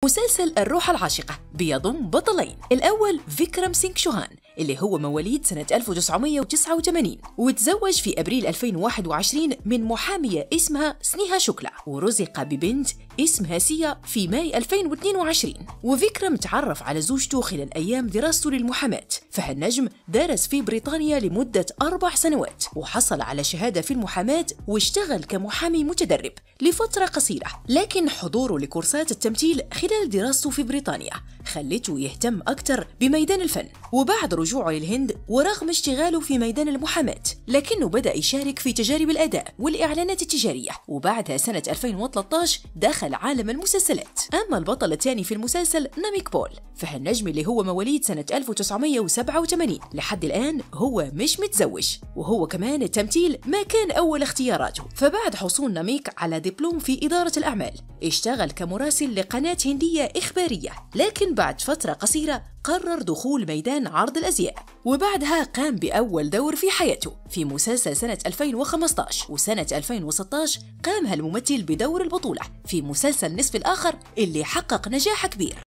مسلسل الروح العاشقة بيضم بطلين الأول فيكرم سينغ شوهان اللي هو مواليد سنة 1989 وتزوج في أبريل 2021 من محامية اسمها سنيها شوكلا ورزق ببنت اسمها سيا في ماي 2022 وفيكرم تعرف على زوجته خلال أيام دراسته للمحاماة فهالنجم درس في بريطانيا لمدة أربع سنوات وحصل على شهادة في المحاماة واشتغل كمحامي متدرب لفترة قصيرة لكن حضوره لكورسات التمثيل خلال دراسته في بريطانيا خلته يهتم أكثر بميدان الفن وبعد رجوعه للهند ورغم اشتغاله في ميدان المحاماة لكنه بدأ يشارك في تجارب الأداء والإعلانات التجارية وبعدها سنة 2013 دخل عالم المسلسلات أما البطل الثاني في المسلسل ناميك بول فهالنجم اللي هو مواليد سنة 1987 لحد الآن هو مش متزوج وهو كمان التمثيل ما كان أول اختياراته فبعد حصول ناميك على دبلوم في إدارة الأعمال اشتغل كمراسل لقناة هندية إخبارية لكن بعد فترة قصيرة قرر دخول ميدان عرض الأزياء وبعدها قام بأول دور في حياته في مسلسل سنة 2015 وسنة 2016 قام هالممثل بدور البطولة في مسلسل نصف الآخر اللي حقق نجاح كبير